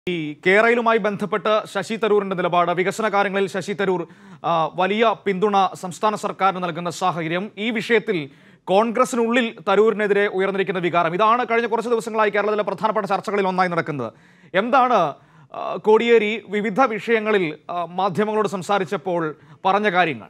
ഈ കേരളയിലുമായി ബന്ധപ്പെട്ട് ശശി തരൂരിന്റെ നിലപാട് വികസന കാര്യങ്ങളിൽ ശശി തരൂർ ആ, വലിയ പിന്തുണ സംസ്ഥാന സർക്കാരിന് നൽകുന്ന സാഹചര്യം ഈ വിഷയത്തിൽ കോൺഗ്രസിനുള്ളിൽ തരൂരിനെതിരെ ഉയർന്നിരിക്കുന്ന വികാരം ഇതാണ് കഴിഞ്ഞ കുറച്ച് ദിവസങ്ങളായി കേരളത്തിലെ പ്രധാനപ്പെട്ട ചർച്ചകളിൽ ഒന്നായി നടക്കുന്നത് എന്താണ് ആ, കോടിയേരി വിവിധ വിഷയങ്ങളിൽ ആ, മാധ്യമങ്ങളോട് സംസാരിച്ചപ്പോൾ പറഞ്ഞ കാര്യങ്ങൾ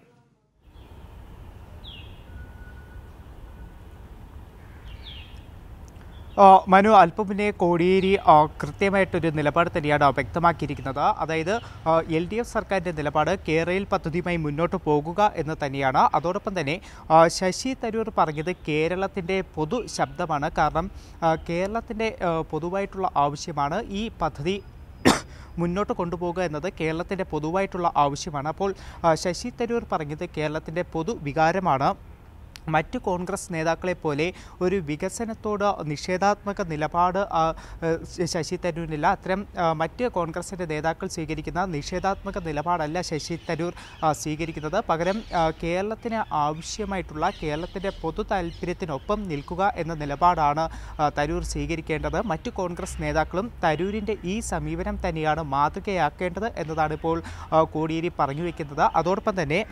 ആ, മനു അല്പം മുന്നേ കോടിയേരി ആ, കൃത്യമായിട്ടൊരു നിലപാട് തന്നെയാണ് വ്യക്തമാക്കിയിരിക്കുന്നത് അതായത് എൽ ഡി എഫ് സർക്കാരിൻ്റെ നിലപാട് കേരളയിൽ പദ്ധതിയുമായി മുന്നോട്ട് പോകുക എന്ന് തന്നെയാണ് അതോടൊപ്പം തന്നെ ആ, ശശി തരൂർ പറഞ്ഞത് കേരളത്തിൻ്റെ പൊതു ശബ്ദമാണ് കാരണം കേരളത്തിൻ്റെ പൊതുവായിട്ടുള്ള ആവശ്യമാണ് ഈ പദ്ധതി മുന്നോട്ട് കൊണ്ടുപോകുക എന്നത് കേരളത്തിൻ്റെ പൊതുവായിട്ടുള്ള ആവശ്യമാണ് അപ്പോൾ ആ, ശശി തരൂർ പറഞ്ഞത് കേരളത്തിൻ്റെ പൊതു വികാരമാണ് മറ്റു കോൺഗ്രസ് നേതാക്കളെ പോലെ ഒരു വികസനത്തോട് നിഷേധാത്മക നിലപാട് ആ, ഏഹ്, ശശി തരൂരിനില്ല അത്തരം ആ, മറ്റ് കോൺഗ്രസിൻ്റെ നേതാക്കൾ സ്വീകരിക്കുന്ന നിഷേധാത്മക നിലപാടല്ല ശശി തരൂർ ആ, സ്വീകരിക്കുന്നത് പകരം ആ, കേരളത്തിന് ആവശ്യമായിട്ടുള്ള കേരളത്തിൻ്റെ പൊതു താല്പര്യത്തിനൊപ്പം നിൽക്കുക എന്ന നിലപാടാണ് ആ, തരൂർ സ്വീകരിക്കേണ്ടത് മറ്റു കോൺഗ്രസ് നേതാക്കളും തരൂരിൻ്റെ ഈ സമീപനം തന്നെയാണ് മാതൃകയാക്കേണ്ടത് എന്നതാണ് ഇപ്പോൾ ആ, കോടിയേരി പറഞ്ഞു വയ്ക്കുന്നത് അതോടൊപ്പം തന്നെ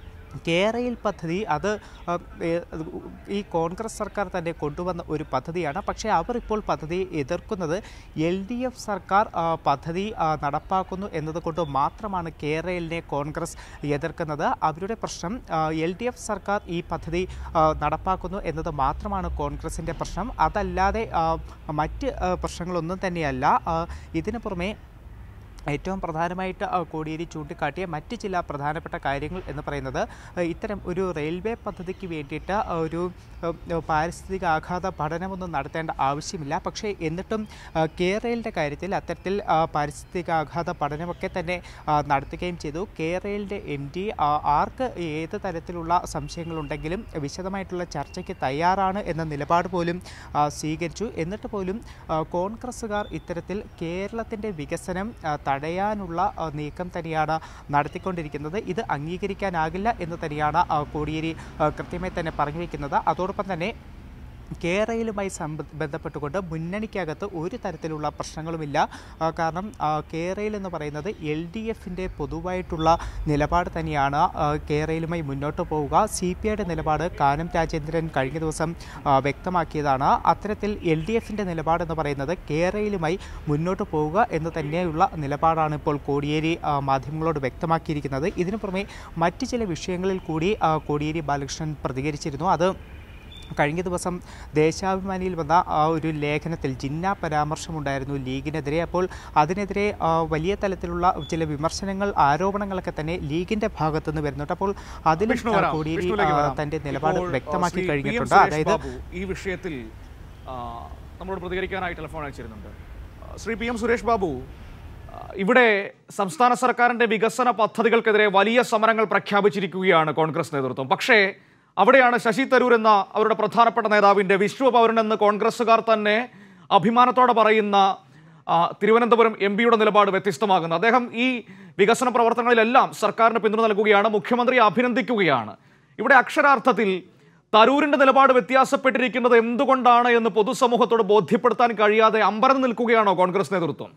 കേരയിൽ പദ്ധതി അത് ആ, ഏ, അത് ഈ കോൺഗ്രസ് സർക്കാർ തന്നെ കൊണ്ടുവന്ന ഒരു പദ്ധതിയാണ് പക്ഷേ അവർ ഇപ്പോൾ പദ്ധതിയെ എതിർക്കുന്നത് എൽ ഡി എഫ് സർക്കാർ ആ, പദ്ധതി ആ, നടപ്പാക്കുന്നു എന്നതുകൊണ്ട് മാത്രമാണ് കേരളിനെ കോൺഗ്രസ് എതിർക്കുന്നത് അവരുടെ പ്രശ്നം എൽ ഡി എഫ് സർക്കാർ ഈ പദ്ധതി ആ, നടപ്പാക്കുന്നു എന്നത് മാത്രമാണ് കോൺഗ്രസിൻ്റെ പ്രശ്നം അതല്ലാതെ ആ, മറ്റ് ആ, പ്രശ്നങ്ങളൊന്നും തന്നെയല്ല ആ, ഇതിനു പുറമെ ഏറ്റവും പ്രധാനമായിട്ട് ആ, കോടിയേരി ചൂണ്ടിക്കാട്ടിയ മറ്റ് ചില പ്രധാനപ്പെട്ട കാര്യങ്ങൾ എന്ന് പറയുന്നത് ആ, ഇത്തരം ഒരു റെയിൽവേ പദ്ധതിക്ക് വേണ്ടിയിട്ട് ആ, ഒരു ആ, പാരിസ്ഥിതിക ആഘാത പഠനമൊന്നും നടത്തേണ്ട ആവശ്യമില്ല പക്ഷേ എന്നിട്ടും ആ, കേരളിൻ്റെ കാര്യത്തിൽ അത്തരത്തിൽ ആ, പാരിസ്ഥിതിക ആഘാത പഠനമൊക്കെ തന്നെ ആ, നടത്തുകയും ചെയ്തു കേരളിൻ്റെ എം ഡി ആർക്ക് ഏത് തരത്തിലുള്ള സംശയങ്ങളുണ്ടെങ്കിലും വിശദമായിട്ടുള്ള ചർച്ചയ്ക്ക് തയ്യാറാണ് എന്ന നിലപാട് പോലും ആ, സ്വീകരിച്ചു എന്നിട്ട് പോലും ആ, കോൺഗ്രസ്സുകാർ ഇത്തരത്തിൽ കേരളത്തിൻ്റെ വികസനം ആ, തടയാനുള്ള ആ, നീക്കം തന്നെയാണ് നടത്തിക്കൊണ്ടിരിക്കുന്നത് ഇത് അംഗീകരിക്കാനാകില്ല എന്ന് തന്നെയാണ് ആ, കോടിയേരി ആ, കൃത്യമായി തന്നെ പറഞ്ഞു വയ്ക്കുന്നത് അതോടൊപ്പം തന്നെ കേരളയിലുമായി സംബ ബന്ധപ്പെട്ടുകൊണ്ട് മുന്നണിക്കകത്ത് ഒരു തരത്തിലുള്ള പ്രശ്നങ്ങളുമില്ല ആ, കാരണം ആ, കേരളയിൽ എന്ന് പറയുന്നത് എൽ ഡി എഫിൻ്റെ പൊതുവായിട്ടുള്ള നിലപാട് തന്നെയാണ് ആ, കേരളയിലുമായി മുന്നോട്ട് പോവുക സി പി ഐയുടെ നിലപാട് കാനം രാജേന്ദ്രൻ കഴിഞ്ഞ ദിവസം ആ, വ്യക്തമാക്കിയതാണ് അത്തരത്തിൽ എൽ ഡി എഫിൻ്റെ നിലപാടെന്ന് പറയുന്നത് കേരളയിലുമായി മുന്നോട്ട് പോവുക എന്ന് തന്നെയുള്ള നിലപാടാണ് ഇപ്പോൾ കോടിയേരി ആ, മാധ്യമങ്ങളോട് വ്യക്തമാക്കിയിരിക്കുന്നത് ഇതിനു പുറമെ മറ്റ് ചില വിഷയങ്ങളിൽ കൂടി ആ, കോടിയേരി ബാലകൃഷ്ണൻ പ്രതികരിച്ചിരുന്നു അത് കഴിഞ്ഞ ദിവസം ദേശാഭിമാനിയിൽ വന്ന ആ ഒരു ലേഖനത്തിൽ ജിന്ന പരാമർശമുണ്ടായിരുന്നു ലീഗിനെതിരെ അപ്പോൾ അതിനെതിരെ ആ, വലിയ തലത്തിലുള്ള ചില വിമർശനങ്ങൾ ആരോപണങ്ങളൊക്കെ തന്നെ ലീഗിന്റെ ഭാഗത്തുനിന്ന് വരുന്നുണ്ട് അപ്പോൾ അതിലും വിഷ്ണു ആ, വരാം. കോടിയേരി വിഷ്ണുവിലേക്ക് ആ, വരാം. തന്റെ നിലപാട് ഇപ്പോൾ, വ്യക്തമാക്കി ശ്രീ പി. എം. കഴിഞ്ഞിട്ടുണ്ട് സുരേഷ് അതായത് ബാബു ഈ വിഷയത്തിൽ ആ, നമ്മളോട് പ്രതികരിക്കാനായി ടെലിഫോൺ അയച്ചിരുന്നുണ്ട് ആ, ശ്രീ പി എം സുരേഷ് ബാബു ആ, ഇവിടെ സംസ്ഥാന സർക്കാരിന്റെ വികസന പദ്ധതികൾക്കെതിരെ വലിയ സമരങ്ങൾ പ്രഖ്യാപിച്ചിരിക്കുകയാണ് കോൺഗ്രസ് നേതൃത്വം പക്ഷേ അവിടെയാണ് ശശി തരൂർ എന്ന അവരുടെ പ്രധാനപ്പെട്ട നേതാവിന്റെ വിശ്വപൗരൻ എന്ന് കോൺഗ്രസ്സുകാർ തന്നെ അഭിമാനത്തോടെ പറയുന്ന ആ, തിരുവനന്തപുരം എം പിയുടെ നിലപാട് വ്യത്യസ്തമാകുന്നത് അദ്ദേഹം ഈ വികസന പ്രവർത്തനങ്ങളിലെല്ലാം സർക്കാരിന് പിന്തുണ നൽകുകയാണ് മുഖ്യമന്ത്രിയെ അഭിനന്ദിക്കുകയാണ് ഇവിടെ അക്ഷരാർത്ഥത്തിൽ തരൂരിന്റെ നിലപാട് വ്യത്യാസപ്പെട്ടിരിക്കുന്നത് എന്തുകൊണ്ടാണ് എന്ന് പൊതുസമൂഹത്തോട് ബോധ്യപ്പെടുത്താൻ കഴിയാതെ അമ്പരന്ന് നിൽക്കുകയാണോ കോൺഗ്രസ് നേതൃത്വം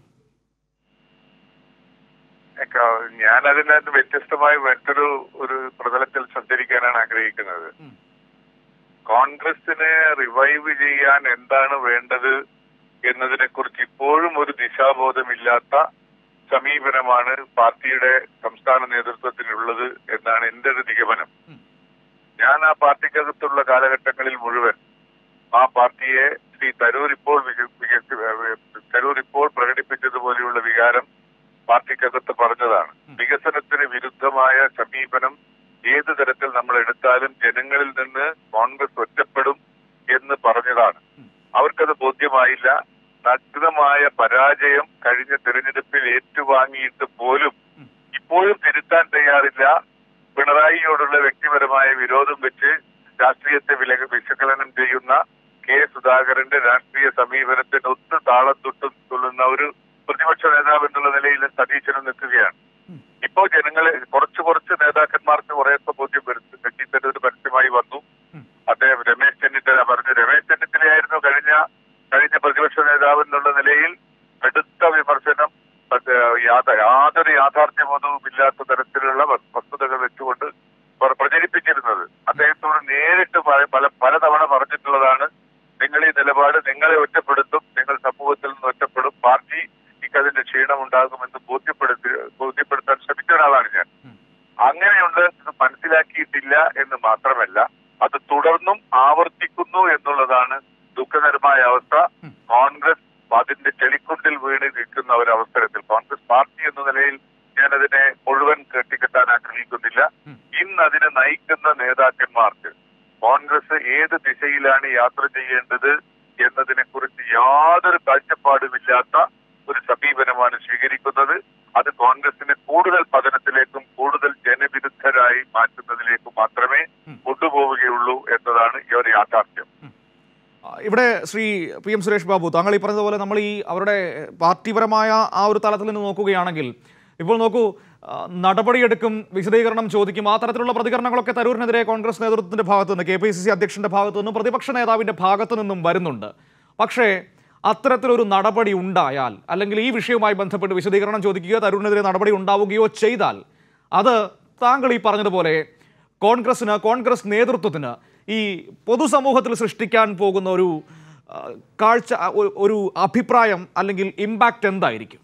ഞാൻ അതിനകത്ത് വ്യത്യസ്തമായി മറ്റൊരു ഒരു പ്രതലത്തിൽ സഞ്ചരിക്കാനാണ് ആഗ്രഹിക്കുന്നത് ഉം. കോൺഗ്രസിനെ റിവൈവ് ചെയ്യാൻ എന്താണ് വേണ്ടത് എന്നതിനെ കുറിച്ച് ഇപ്പോഴും ഒരു ദിശാബോധമില്ലാത്ത സമീപനമാണ് പാർട്ടിയുടെ സംസ്ഥാന നേതൃത്വത്തിനുള്ളത് എന്നാണ് എന്റെ ഒരു നിഗമനം ഉം. ഞാൻ ആ പാർട്ടിക്കകത്തുള്ള കാലഘട്ടങ്ങളിൽ മുഴുവൻ ആ പാർട്ടിയെ ശ്രീ തരൂർ ഇപ്പോൾ വിക- വിക- തരൂർ ഇപ്പോൾ പ്രകടിപ്പിച്ചതുപോലെയുള്ള വികാരം പാർട്ടിക്കകത്ത് പറഞ്ഞതാണ് ഉം. വികസനത്തിന് വിരുദ്ധമായ സമീപനം ഏത് തരത്തിൽ നമ്മൾ എടുത്താലും ജനങ്ങളിൽ നിന്ന് കോൺഗ്രസ് ഒറ്റപ്പെടും എന്ന് പറഞ്ഞതാണ് ഉം. അവർക്കത് ബോധ്യമായില്ല നഗ്നമായ പരാജയം കഴിഞ്ഞ തെരഞ്ഞെടുപ്പിൽ ഏറ്റുവാങ്ങിയിട്ട് പോലും ഉം. ഇപ്പോഴും തിരുത്താൻ തയ്യാറില്ല പിണറായിയോടുള്ള വ്യക്തിപരമായ വിരോധം വെച്ച് രാഷ്ട്രീയത്തെ വില വിശകലനം ചെയ്യുന്ന കെ സുധാകരന്റെ രാഷ്ട്രീയ സമീപനത്തിന് ഒത്ത് താളം തൊട്ടു തുള്ളുന്ന ഒരു പ്രതിപക്ഷ നേതാവ് എന്നുള്ള നിലയിൽ സതീശനും നിൽക്കുകയാണ് ഉം. ഇപ്പോ ജനങ്ങളെ കുറച്ച് കുറച്ച് നേതാക്കന്മാർക്ക് കുറെയൊക്കെ ബോധ്യം വരുത്തി വ്യക്തിത്വ ഒരു പരസ്യമായി വന്നു ഉം. അദ്ദേഹം രമേശ് ചെന്നിത്തല പറഞ്ഞു രമേശ് ചെന്നിത്തലയായിരുന്നു കഴിഞ്ഞ കഴിഞ്ഞ പ്രതിപക്ഷ നേതാവ് എന്നുള്ള നിലയിൽ കടുത്ത വിമർശനം യാത- യാതൊരു യാഥാർത്ഥ്യബോധവും ഇല്ലാത്ത തരത്തിലുള്ള വസ്- വസ്തുതകൾ വെച്ചുകൊണ്ട് പ്ര- പ്രചരിപ്പിച്ചിരുന്നത് അദ്ദേഹത്തോട് നേരിട്ട് പല പല- പലതവണ പറഞ്ഞിട്ടുള്ളതാണ് നിങ്ങൾ ഈ നിലപാട് നിങ്ങളെ ഒറ്റപ്പെടുത്തും നിങ്ങൾ സമൂഹത്തിൽ നിന്ന് ഒറ്റപ്പെടും പാർട്ടിക്ക് അതിന്റെ ക്ഷീണം ഉണ്ടാകുമെന്ന് ബോധ്യപ്പെടുത്തി ബോധ്യപ്പെടുത്താൻ ശ്രമിച്ച ഒരാളാണ് ഞാൻ അങ്ങനെയുണ്ട് ഇത് മനസ്സിലാക്കിയിട്ടില്ല എന്ന് മാത്രമല്ല അത് തുടർന്നും ആവർത്തിക്കുന്നു എന്നുള്ളതാണ് ദുഃഖകരമായ അവസ്ഥ കോൺഗ്രസ് അതിന്റെ ചെളിക്കുണ്ടിൽ വീണ് നിൽക്കുന്ന ഒരു അവസരത്തിൽ കോൺഗ്രസ് പാർട്ടി എന്ന നിലയിൽ ഞാനതിനെ മുഴുവൻ കെട്ടിക്കെട്ടാൻ ആഗ്രഹിക്കുന്നില്ല ഇന്ന് അതിനെ നയിക്കുന്ന നേതാക്കന്മാർക്ക് കോൺഗ്രസ് ഏത് ദിശയിലാണ് യാത്ര ചെയ്യേണ്ടത് എന്നതിനെ കുറിച്ച് യാതൊരു കാഴ്ചപ്പാടുമില്ലാത്ത ഒരു സമീപനമാണ് സ്വീകരിക്കുന്നത് അത് കോൺഗ്രസിനെ കൂടുതൽ പതനത്തിലേക്കും കൂടുതൽ ജനവിരുദ്ധരായി മാറ്റുന്നതിലേക്കും മാത്രമേ കൊണ്ടുപോവുകയുള്ളൂ എന്നതാണ് ഈ ഒരു യാഥാർത്ഥ്യം ആ, ഇവിടെ ശ്രീ പി എം സുരേഷ് ബാബു താങ്കൾ ഈ പറഞ്ഞതുപോലെ നമ്മൾ ഈ അവരുടെ പാർട്ടിപരമായ ആ ഒരു തലത്തിൽ നിന്ന് നോക്കുകയാണെങ്കിൽ ഇപ്പോൾ നോക്കൂ ആ, നടപടിയെടുക്കും വിശദീകരണം ചോദിക്കും ആ തരത്തിലുള്ള പ്രതികരണങ്ങളൊക്കെ തരൂരിനെതിരെ കോൺഗ്രസ് നേതൃത്വത്തിന്റെ ഭാഗത്തു നിന്ന് കെ പി സി സി അധ്യക്ഷന്റെ ഭാഗത്തു നിന്നും പ്രതിപക്ഷ നേതാവിന്റെ ഭാഗത്തു നിന്നും വരുന്നുണ്ട് പക്ഷേ അത്തരത്തിലൊരു നടപടി ഉണ്ടായാൽ അല്ലെങ്കിൽ ഈ വിഷയവുമായി ബന്ധപ്പെട്ട് വിശദീകരണം ചോദിക്കുകയോ തരൂരിനെതിരെ നടപടി ഉണ്ടാവുകയോ ചെയ്താൽ അത് താങ്കൾ ഈ പറഞ്ഞതുപോലെ കോൺഗ്രസിന് കോൺഗ്രസ് നേതൃത്വത്തിന് ഈ പൊതുസമൂഹത്തിൽ സൃഷ്ടിക്കാൻ പോകുന്ന ഒരു ആ, കാഴ്ച ആ, ഒരു- ഒരു അഭിപ്രായം അല്ലെങ്കിൽ ഇമ്പാക്റ്റ് എന്തായിരിക്കും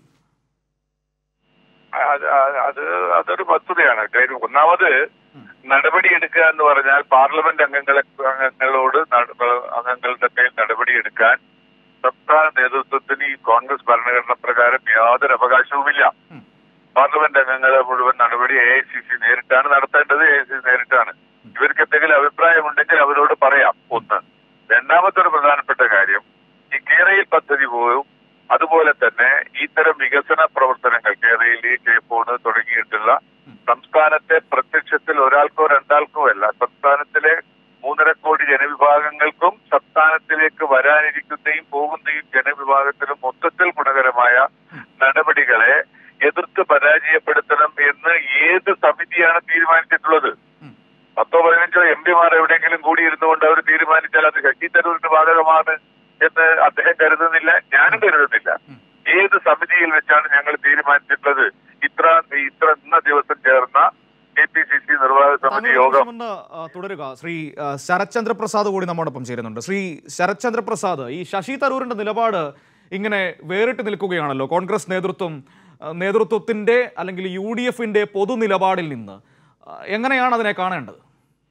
അത് അത് അത് അതൊരു വസ്തുതയാണ് കാര്യം ഒന്നാമത് നടപടിയെടുക്കുക എന്ന് പറഞ്ഞാൽ പാർലമെന്റ് അംഗങ്ങളെ അംഗങ്ങളോട് നട- അംഗങ്ങളുടെ മേൽ നടപടിയെടുക്കാൻ സംസ്ഥാന നേതൃത്വത്തിന് ഈ കോൺഗ്രസ് ഭരണഘടന പ്രകാരം യാതൊരു അവകാശവുമില്ല പാർലമെന്റ് അംഗങ്ങളെ മുഴുവൻ നടപടി എ ഐ സി സി നേരിട്ടാണ് നടത്തേണ്ടത് എ ഐ സി നേരിട്ടാണ് ഇവർക്ക് എന്തെങ്കിലും അഭിപ്രായമുണ്ടെങ്കിൽ അവരോട് പറയാം ഒന്ന് രണ്ടാമത്തെ ഒരു പ്രധാനപ്പെട്ട കാര്യം ഈ കേരയിൽ പദ്ധതി പോലും അതുപോലെ തന്നെ ഇത്തരം വികസന പ്രവർത്തനങ്ങൾ കേരളയിൽ കേപ്പോണ് തുടങ്ങിയിട്ടുള്ള സംസ്ഥാനത്തെ പ്രത്യക്ഷത്തിൽ ഒരാൾക്കോ രണ്ടാൾക്കോ അല്ല സംസ്ഥാനത്തിലെ മൂന്നര കോടി ജനവിഭാഗങ്ങൾക്കും സംസ്ഥാനത്തിലേക്ക് വരാനിരിക്കുന്നയും പോകുന്നയും ജനവിഭാഗത്തിനും മൊത്തത്തിൽ ഗുണകരമായ നടപടികളെ എതിർത്ത് പരാജയപ്പെടുത്തണം എന്ന് ഏത് സമിതിയാണ് തീരുമാനിച്ചിട്ടുള്ളത് പത്തോ പതിനഞ്ചോ എം പിമാർ എവിടെയെങ്കിലും കൂടിയിരുന്നുകൊണ്ട് അവർ തീരുമാനിച്ചാൽ അത് ശശി തരൂരിന് ബാധകമാണ് എന്ന് അദ്ദേഹം കരുതുന്നില്ല ഞാനും കരുതുന്നില്ല ഏത് സമിതിയിൽ വെച്ചാണ് ഞങ്ങൾ തീരുമാനിച്ചിട്ടുള്ളത് ഇത്ര ഇത്ര ഇന്ന ദിവസം ചേർന്ന കെ പി സി സി നിർവാഹക സമിതി താങ്കൾ യോഗം നിമിഷം ഒന്ന് ആ, തുടരുക ശ്രീ ആ, ശരത്ചന്ദ്ര പ്രസാദ് കൂടി നമ്മോടൊപ്പം ചേരുന്നുണ്ട് ശ്രീ ശരത്ചന്ദ്ര പ്രസാദ് ഈ ശശി തരൂരിന്റെ നിലപാട് ഇങ്ങനെ വേറിട്ട് നിൽക്കുകയാണല്ലോ കോൺഗ്രസ് നേതൃത്വം ആ, നേതൃത്വത്തിന്റെ അല്ലെങ്കിൽ യു ഡി എഫിന്റെ പൊതു നിലപാടിൽ നിന്ന് ആ, എങ്ങനെയാണ് അതിനെ കാണേണ്ടത്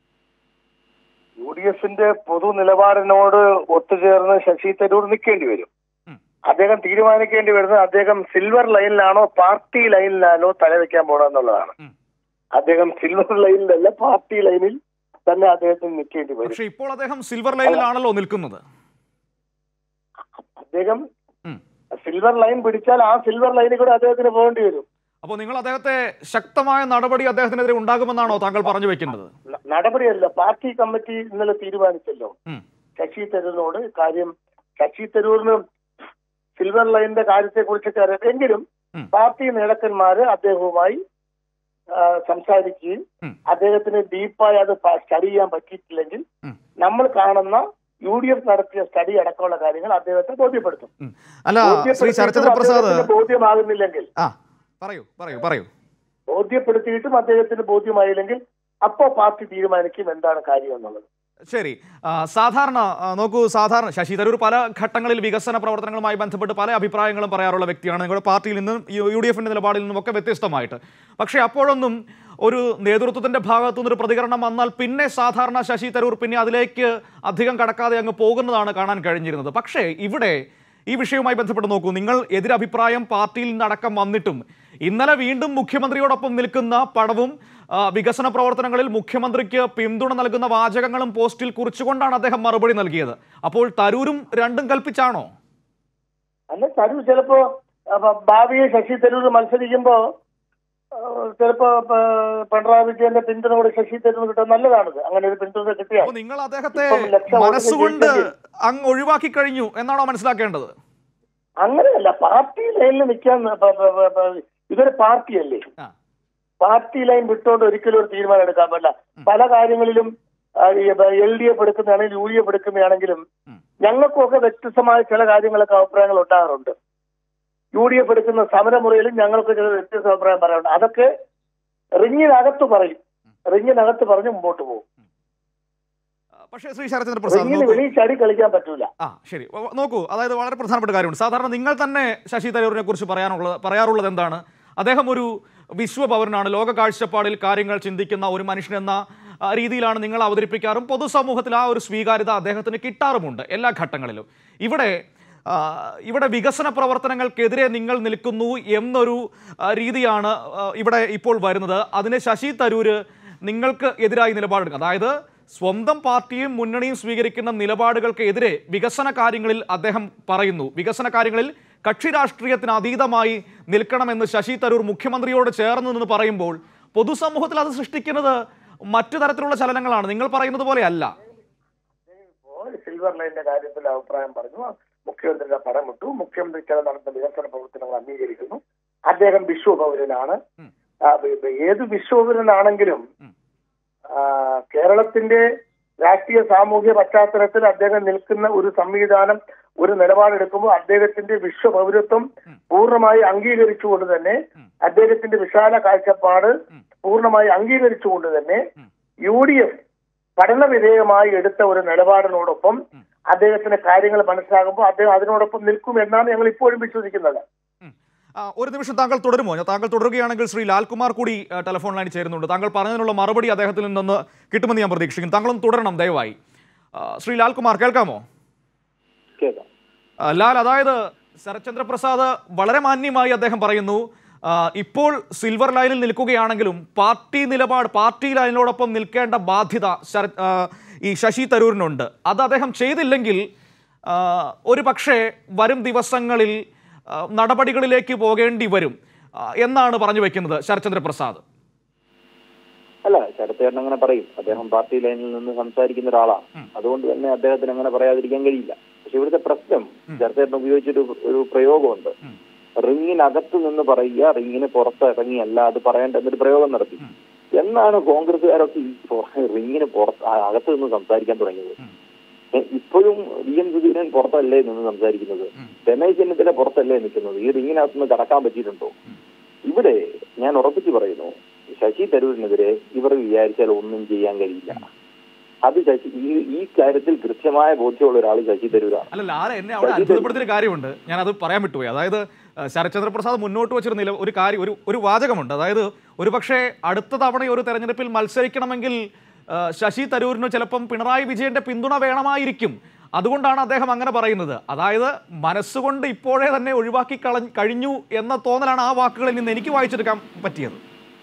യു ഡി എഫിന്റെ പൊതു നിലപാടിനോട് ഒത്തുചേർന്ന് ശശി തരൂർ നിൽക്കേണ്ടി വരും ഉം. അദ്ദേഹം തീരുമാനിക്കേണ്ടി വരുന്നത് അദ്ദേഹം സിൽവർ ലൈനിലാണോ പാർട്ടി ലൈനിലാണോ തലവെക്കാൻ പോണെന്നുള്ളതാണ് ഉം. അദ്ദേഹം സിൽവർ ലൈനിലല്ല പാർട്ടി ലൈനിൽ തന്നെ അദ്ദേഹത്തിന് നിൽക്കേണ്ടി വരും പക്ഷെ ഇപ്പോൾ അദ്ദേഹം സിൽവർ ലൈനിലാണല്ലോ നിൽക്കുന്നത് അദ്ദേഹം ഉം. സിൽവർ ലൈൻ പിടിച്ചാൽ ആ സിൽവർ ലൈനിൽ കൂടെ അദ്ദേഹത്തിന് പോകേണ്ടി വരും അപ്പോൾ നിങ്ങൾ അദ്ദേഹത്തെ ശക്തമായ നടപടി അദ്ദേഹത്തിനെതിരെ ഉണ്ടാകുമെന്നാണോ താങ്കൾ പറഞ്ഞു വെക്കുന്നത് ന- നടപടിയല്ല പാർട്ടി കമ്മിറ്റി ഇന്നലെ തീരുമാനിച്ചല്ലോ ഉം. ശശി തരൂരിനോട് കാര്യം ശശി തരൂരിന് സിൽവർ ലൈനിന്റെ കാര്യത്തെ കുറിച്ചൊക്കെ അറിയാം എങ്കിലും ഉം. പാർട്ടി നേതാക്കന്മാര് അദ്ദേഹവുമായി ആ, സംസാരിക്കുകയും ഉം. അദ്ദേഹത്തിന് ഡീപ്പായി അത് പ- സ്റ്റഡി ചെയ്യാൻ പറ്റിയിട്ടില്ലെങ്കിൽ ഉം. നമ്മൾ കാണുന്ന യു ഡി എഫ് നടത്തിയ സ്റ്റഡി അടക്കമുള്ള കാര്യങ്ങൾ അദ്ദേഹത്തെ ബോധ്യപ്പെടുത്തും ഉം. അല്ല ശ്രീ ബോധ്യപ്പെടുത്തിയിട്ടും ശരത്ചന്ദ്ര പ്രസാദ് അദ്ദേഹത്തിന് ബോധ്യമാകുന്നില്ലെങ്കിൽ ആ പറയൂ പറയൂ പറയൂ ബോധ്യപ്പെടുത്തിയിട്ടും അദ്ദേഹത്തിന് ബോധ്യമായില്ലെങ്കിൽ അപ്പോ പാർട്ടി തീരുമാനിക്കും എന്താണ് കാര്യം എന്നുള്ളത് ശരി ആ, സാധാരണ ആ, നോക്കൂ സാധാരണ ശശി തരൂർ പല ഘട്ടങ്ങളിൽ വികസന പ്രവർത്തനങ്ങളുമായി ബന്ധപ്പെട്ട് പല അഭിപ്രായങ്ങളും പറയാറുള്ള വ്യക്തിയാണ് നിങ്ങളുടെ പാർട്ടിയിൽ നിന്നും യു- യു ഡി എഫിന്റെ നിലപാടിൽ നിന്നും ഒക്കെ വ്യത്യസ്തമായിട്ട് പക്ഷേ അപ്പോഴൊന്നും ഒരു നേതൃത്വത്തിന്റെ ഭാഗത്തു നിന്നൊരു പ്രതികരണം വന്നാൽ പിന്നെ സാധാരണ ശശി തരൂർ പിന്നെ അതിലേക്ക് അധികം കടക്കാതെ അങ്ങ് പോകുന്നതാണ് കാണാൻ കഴിഞ്ഞിരുന്നത് പക്ഷേ ഇവിടെ ഈ വിഷയവുമായി ബന്ധപ്പെട്ട് നോക്കൂ നിങ്ങൾ എതിരഭിപ്രായം പാർട്ടിയിൽ നിന്നടക്കം വന്നിട്ടും ഇന്നലെ വീണ്ടും മുഖ്യമന്ത്രിയോടൊപ്പം നിൽക്കുന്ന പടവും ആ, വികസന പ്രവർത്തനങ്ങളിൽ മുഖ്യമന്ത്രിക്ക് പിന്തുണ നൽകുന്ന വാചകങ്ങളും പോസ്റ്റിൽ കുറിച്ചുകൊണ്ടാണ് അദ്ദേഹം മറുപടി നൽകിയത് അപ്പോൾ തരൂരും രണ്ടും കൽപ്പിച്ചാണോ അല്ല തരൂർ ചിലപ്പോ അപ്പൊ ഭാവിയെ ശശി തരൂർ മത്സരിക്കുമ്പോ ആ, ചിലപ്പോ പ- പിണറായി വിജയന്റെ പിന്തുണ കൂടെ ശശി തരൂർ കിട്ടാൻ നല്ലതാണിത് അങ്ങനെ ഒരു പിന്തുണ കിട്ടിയാൽ അപ്പോൾ നിങ്ങൾ അദ്ദേഹത്തെ ഇപ്പം ലക്ഷം വോട്ടിന് മനസ്സുകൊണ്ട് ജയിച്ചെങ്കിൽ. അങ്ങ് ഒഴിവാക്കി കഴിഞ്ഞു എന്നാണോ മനസ്സിലാക്കേണ്ടത് അങ്ങനെയല്ല പാർട്ടി ലൈനിൽ നിൽക്കാൻ പ- പ- പ- പ- ഇതൊരു പാർട്ടിയല്ലേ ആ. പാർട്ടി ലൈൻ വിട്ടുകൊണ്ട് ഒരിക്കലും ഒരു തീരുമാനം എടുക്കാൻ പറ്റില്ല പല കാര്യങ്ങളിലും എൽ ഡി എഫ് എടുക്കുന്നതാണെങ്കിലും യു ഡി എഫ് എടുക്കുന്നതാണെങ്കിലും ഉം. ഞങ്ങൾക്കൊക്കെ വ്യത്യസ്തമായ ചില കാര്യങ്ങളൊക്കെ അഭിപ്രായങ്ങൾ ഉണ്ടാകാറുണ്ട് യു ഡി എഫ് എടുക്കുന്ന സമരമുറയിലും ഞങ്ങൾക്ക് ചില വ്യത്യസ്ത അഭിപ്രായം പറയാനുണ്ട് അതൊക്കെ റിങ്ങിനകത്ത് പറയും റിങ്ങിനകത്ത് പറഞ്ഞ് മുമ്പോട്ട് പോകും ആ, പക്ഷേ ശ്രീ ശരത്ചന്ദ്ര പ്രസാദ് റിങ്ങിന് നോക്കൂ വെളിയിൽ ചാടി കളിക്കാൻ പറ്റൂല ആ ശരി വ- നോക്കൂ അതായത് വളരെ പ്രധാനപ്പെട്ട കാര്യമുണ്ട് സാധാരണ നിങ്ങൾ തന്നെ ശശി തരൂരിനെ കുറിച്ച് പറയാനുള്ളത് പറയാറുള്ളത് എന്താണ് അദ്ദേഹം ഒരു വിശ്വപൗരനാണ് ലോക കാഴ്ചപ്പാടിൽ കാര്യങ്ങൾ ചിന്തിക്കുന്ന ഒരു മനുഷ്യൻ എന്ന ആ, രീതിയിലാണ് നിങ്ങൾ അവതരിപ്പിക്കാറും പൊതുസമൂഹത്തിൽ ആ ഒരു സ്വീകാര്യത അദ്ദേഹത്തിന് കിട്ടാറുമുണ്ട് എല്ലാ ഘട്ടങ്ങളിലും ഇവിടെ ആ, ഇവിടെ വികസന പ്രവർത്തനങ്ങൾക്കെതിരെ നിങ്ങൾ നിൽക്കുന്നു എന്നൊരു ആ, രീതിയാണ് ആ, ഇവിടെ ഇപ്പോൾ വരുന്നത് അതിന് ശശി തരൂര് നിങ്ങൾക്ക് എതിരായി നിലപാടെടുക്കുക അതായത് സ്വന്തം പാർട്ടിയും മുന്നണിയും സ്വീകരിക്കുന്ന നിലപാടുകൾക്ക് എതിരെ വികസന കാര്യങ്ങളിൽ അദ്ദേഹം പറയുന്നു വികസന കാര്യങ്ങളിൽ കക്ഷി രാഷ്ട്രീയത്തിന് അതീതമായി നിൽക്കണമെന്ന് ശശി തരൂർ മുഖ്യമന്ത്രിയോട് ചേർന്ന് നിന്ന് പറയുമ്പോൾ പൊതുസമൂഹത്തിൽ അത് സൃഷ്ടിക്കുന്നത് മറ്റു തരത്തിലുള്ള ചലനങ്ങളാണ് നിങ്ങൾ പറയുന്നത് പോലെയല്ല ഇപ്പോൾ സിൽവർ ലൈനിന്റെ കാര്യത്തിൽ അഭിപ്രായം പറഞ്ഞു മുഖ്യമന്ത്രിയുടെ പടം വിട്ടു മുഖ്യമന്ത്രി ചില നടത്തുന്ന വികസന പ്രവർത്തനങ്ങൾ അംഗീകരിക്കുന്നു അദ്ദേഹം വിശ്വപൗരനാണ് ഉം. ആ, ബ- ബ- ഏത് വിശ്വപൗരനാണെങ്കിലും ഉം. ആ, കേരളത്തിന്റെ രാഷ്ട്രീയ സാമൂഹിക പശ്ചാത്തലത്തിൽ അദ്ദേഹം നിൽക്കുന്ന ഒരു സംവിധാനം ഒരു നിലപാടെടുക്കുമ്പോൾ അദ്ദേഹത്തിന്റെ വിശ്വപൗരത്വം ഉം. പൂർണ്ണമായി അംഗീകരിച്ചുകൊണ്ട് തന്നെ ഉം. അദ്ദേഹത്തിന്റെ വിശാല കാഴ്ചപ്പാട് ഉം. പൂർണ്ണമായി അംഗീകരിച്ചുകൊണ്ട് തന്നെ ഉം. യു ഡി എഫ് പഠനവിധേയമായി എടുത്ത ഒരു നിലപാടിനോടൊപ്പം ഉം. അദ്ദേഹത്തിന് കാര്യങ്ങൾ മനസ്സിലാകുമ്പോൾ അദ്ദേഹം അതിനോടൊപ്പം നിൽക്കും എന്നാണ് ഞങ്ങൾ ഇപ്പോഴും വിശ്വസിക്കുന്നത് ആ, ഒരു നിമിഷം താങ്കൾ തുടരുമോ ഞാൻ താങ്കൾ തുടരുകയാണെങ്കിൽ ശ്രീ ലാൽകുമാർ കൂടി ആ, ടെലിഫോൺ ലൈനിൽ ചേരുന്നുണ്ട് താങ്കൾ പറഞ്ഞതിനുള്ള മറുപടി അദ്ദേഹത്തിൽ നിന്ന് കിട്ടുമെന്ന് ഞാൻ പ്രതീക്ഷിക്കുന്നു താങ്കളൊന്ന് തുടരണം ദയവായി ആ, ശ്രീ ലാൽകുമാർ കേൾക്കാമോ കേൾക്കാം ആ, ലാൽ അതായത് ശരത്ചന്ദ്ര പ്രസാദ് വളരെ മാന്യമായി അദ്ദേഹം പറയുന്നു ആ, ഇപ്പോൾ സിൽവർ ലൈനിൽ നിൽക്കുകയാണെങ്കിലും പാർട്ടി നിലപാട് പാർട്ടി ലൈനിനോടൊപ്പം നിൽക്കേണ്ട ബാധ്യത ശരത് ആ, ഈ ശശി തരൂരിനുണ്ട് അത് അദ്ദേഹം ചെയ്തില്ലെങ്കിൽ ആ, ഒരു പക്ഷേ വരും ദിവസങ്ങളിൽ ആ, നടപടികളിലേക്ക് പോകേണ്ടി വരും ആ, എന്നാണ് പറഞ്ഞു വെക്കുന്നത് ശരത്ചന്ദ്ര പ്രസാദ് അല്ല ശരത്തേട്ടൻ അങ്ങനെ പറയും അദ്ദേഹം പാർട്ടി ലൈനിൽ നിന്ന് സംസാരിക്കുന്ന ഒരാളാണ് ഉം. അതുകൊണ്ട് തന്നെ അദ്ദേഹത്തിന് അങ്ങനെ പറയാതിരിക്കാൻ കഴിയില്ല പക്ഷെ ഇവിടുത്തെ പ്രശ്നം ഉം. ശരത്തേട്ടൻ ഉപയോഗിച്ചൊരു ഒരു പ്രയോഗമുണ്ട് ഉം. റിങ്ങിനകത്ത് നിന്ന് പറയുക റിങ്ങിന് പുറത്ത് ഇറങ്ങിയല്ല അത് പറയേണ്ട എന്നൊരു പ്രയോഗം നടത്തി ഉം. എന്നാണ് കോൺഗ്രസ്സുകാരൊക്കെ ഈ പൊ- റിങ്ങിന് പുറത്ത് ആ, അകത്ത് നിന്ന് സംസാരിക്കാൻ തുടങ്ങിയത് ഉം. ഏ, ഇപ്പോഴും വി എം സുധീരൻ പുറത്തല്ലേ നിന്ന് സംസാരിക്കുന്നത് ഉം. രമേശ് ചെന്നിത്തല പുറത്തല്ലേ നിൽക്കുന്നത് ഈ റിങ്ങിനകത്ത് നിന്ന് കടക്കാൻ പറ്റിയിട്ടുണ്ടോ ഇവിടെ ഞാൻ ഉറപ്പിച്ചു പറയുന്നു ശശി തരൂരിനെതിരെ ഇവർ വിചാരിച്ചാൽ ഒന്നും ചെയ്യാൻ കഴിയില്ല അത് ശശി ഈ ഈ കാര്യത്തിൽ കൃത്യമായ ബോധ്യമുള്ള ഒരാൾ ശശി തരൂരാണ് അല്ല ലാല എന്നെ അവിടെ അത്ഭുതപ്പെടുത്തിയൊരു കാര്യമുണ്ട് ഞാൻ അത് പറയാൻ വിട്ടുപോയി അതായത് ആ, ശരത്ചന്ദ്ര പ്രസാദ് മുന്നോട്ട് വെച്ചൊരു നില ഒരു കാര്യം ഒരു ഒരു വാചകമുണ്ട് അതായത് ഒരു പക്ഷേ അടുത്ത തവണ ഒരു തെരഞ്ഞെടുപ്പിൽ മത്സരിക്കണമെങ്കിൽ ആ, ശശി തരൂരിന് ചിലപ്പം പിണറായി വിജയന്റെ പിന്തുണ വേണമായിരിക്കും അതുകൊണ്ടാണ് അദ്ദേഹം അങ്ങനെ പറയുന്നത് അതായത് മനസ്സുകൊണ്ട് ഇപ്പോഴേ തന്നെ ഒഴിവാക്കി കള കഴിഞ്ഞു എന്ന തോന്നലാണ് ആ വാക്കുകളിൽ നിന്ന് എനിക്ക് വായിച്ചെടുക്കാൻ പറ്റിയത്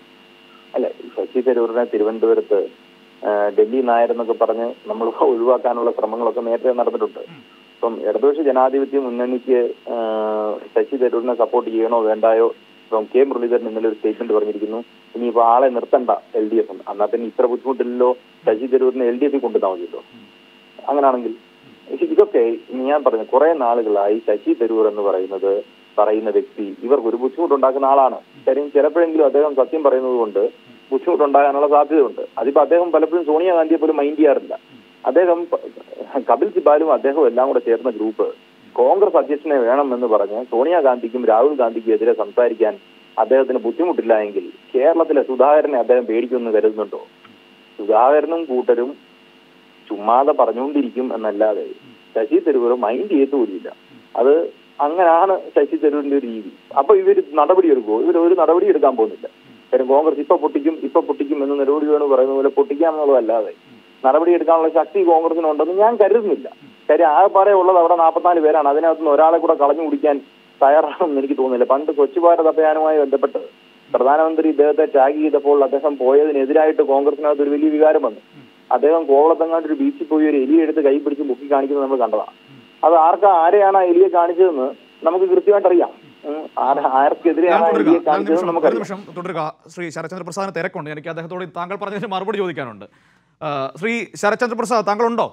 അല്ല ശശി തരൂരിനെ തിരുവനന്തപുരത്ത് ആ, ഡൽഹി നായർ എന്നൊക്കെ പറഞ്ഞ് നമ്മൾ ഒഴിവാക്കാനുള്ള ശ്രമങ്ങളൊക്കെ നേരത്തെ നടന്നിട്ടുണ്ട് ഇപ്പം ഇടതുപക്ഷ ജനാധിപത്യ മുന്നണിക്ക് ആ, ശശി തരൂരിനെ സപ്പോർട്ട് ചെയ്യണോ വേണ്ടായോ ഇപ്പം കെ മുരളീധരൻ ഇന്നലെ ഒരു സ്റ്റേറ്റ്മെന്റ് പറഞ്ഞിരിക്കുന്നു ഇനിയിപ്പോ ആളെ നിർത്തണ്ട എൽ ഡി എഫ് എന്നാൽ പിന്നെ ഇത്ര ബുദ്ധിമുട്ടില്ലല്ലോ ശശി തരൂരിനെ എൽ ഡി എഫിൽ കൊണ്ടുവന്നാൽ മതിയല്ലോ അങ്ങനാണെങ്കിൽ പക്ഷെ ഇതൊക്കെ ഞാൻ പറഞ്ഞു കുറെ നാളുകളായി ശശി തരൂർ എന്ന് പറയുന്നത് പറയുന്ന വ്യക്തി ഇവർക്ക് ഒരു ബുദ്ധിമുട്ടുണ്ടാക്കുന്ന ആളാണ് കാര്യം ചിലപ്പോഴെങ്കിലും അദ്ദേഹം സത്യം പറയുന്നത് കൊണ്ട് ബുദ്ധിമുട്ടുണ്ടാകാനുള്ള സാധ്യതയുണ്ട് അതിപ്പോ അദ്ദേഹം പലപ്പോഴും സോണിയാഗാന്ധിയെ പോലും മൈൻഡ് ചെയ്യാറില്ല അദ്ദേഹം പ- കപിൽ സിബാലും അദ്ദേഹവും എല്ലാം കൂടെ ചേർന്ന ഗ്രൂപ്പ് കോൺഗ്രസ് അധ്യക്ഷനെ വേണം എന്ന് പറഞ്ഞ് സോണിയാഗാന്ധിക്കും രാഹുൽ ഗാന്ധിക്കും എതിരെ സംസാരിക്കാൻ അദ്ദേഹത്തിന് ബുദ്ധിമുട്ടില്ല എങ്കിൽ കേരളത്തിലെ സുധാകരനെ അദ്ദേഹം പേടിക്കുമെന്ന് കരുതുന്നുണ്ടോ സുധാകരനും കൂട്ടരും ചുമ്മാതെ പറഞ്ഞുകൊണ്ടിരിക്കും എന്നല്ലാതെ ശശി തരൂർ മൈൻഡ് ചെയ്യത്തുമില്ല അത് അങ്ങനാണ് ശശി തരൂരിന്റെ ഒരു രീതി അപ്പൊ ഇവർ നടപടി എടുക്കുമോ ഇവർ ഒരു നടപടി എടുക്കാൻ പോകുന്നില്ല കാര്യം കോൺഗ്രസ് ഇപ്പൊ പൊട്ടിക്കും ഇപ്പൊ പൊട്ടിക്കും എന്ന് നിലപടി വേണു പറയുന്ന പോലെ പൊട്ടിക്കാമെന്നുള്ളതല്ലാതെ നടപടി എടുക്കാനുള്ള ശക്തി കോൺഗ്രസിനുണ്ടെന്ന് ഞാൻ കരുതുന്നില്ല കാര്യം ആകെപ്പാടെ ഉള്ളത് അവിടെ നാൽപ്പത്തിനാല് പേരാണ് അതിനകത്തുനിന്ന് ഒരാളെ കൂടെ കളഞ്ഞു കുടിക്കാൻ തയ്യാറാണെന്ന് എനിക്ക് തോന്നുന്നില്ല പണ്ട് സ്വച്ഛ് ഭാരത് അഭിയാനുമായി ബന്ധപ്പെട്ട് പ്രധാനമന്ത്രി ഇദ്ദേഹത്തെ ടാഗ് ചെയ്തപ്പോൾ അദ്ദേഹം പോയതിനെതിരായിട്ട് കോൺഗ്രസിനകത്ത് ഒരു വലിയ വികാരം വന്നു അദ്ദേഹം കോവളത്തങ്ങാണ്ട് ഒരു ബീച്ചിൽ പോയി ഒരു എലിയെ എടുത്ത് കൈ പിടിച്ച് മുക്കി കാണിക്കുന്നത് നമ്മൾ കണ്ടതാണ് അത് ആർക്കാ ആരെയാണ് ആ എലിയെ കാണിച്ചതെന്ന് നമുക്ക് കൃത്യമായിട്ട് അറിയാം ഉം. ആര- ആർക്കെതിരെയാണ് ഞാൻ ആ തുടരുക എലിയെ ഒരു കാണിച്ചതെന്ന് നിമിഷം ഒരു നമുക്കറിയാം നിമിഷം തുടരുക ശ്രീ ശരത്ചന്ദ്ര പ്രസാദിന് തിരക്കുണ്ട് എനിക്ക് അദ്ദേഹത്തോട് താങ്കൾ പറഞ്ഞതിന് മറുപടി ചോദിക്കാനുണ്ട് ആ, ശ്രീ ശരത്ചന്ദ്ര പ്രസാദ് താങ്കളുണ്ടോ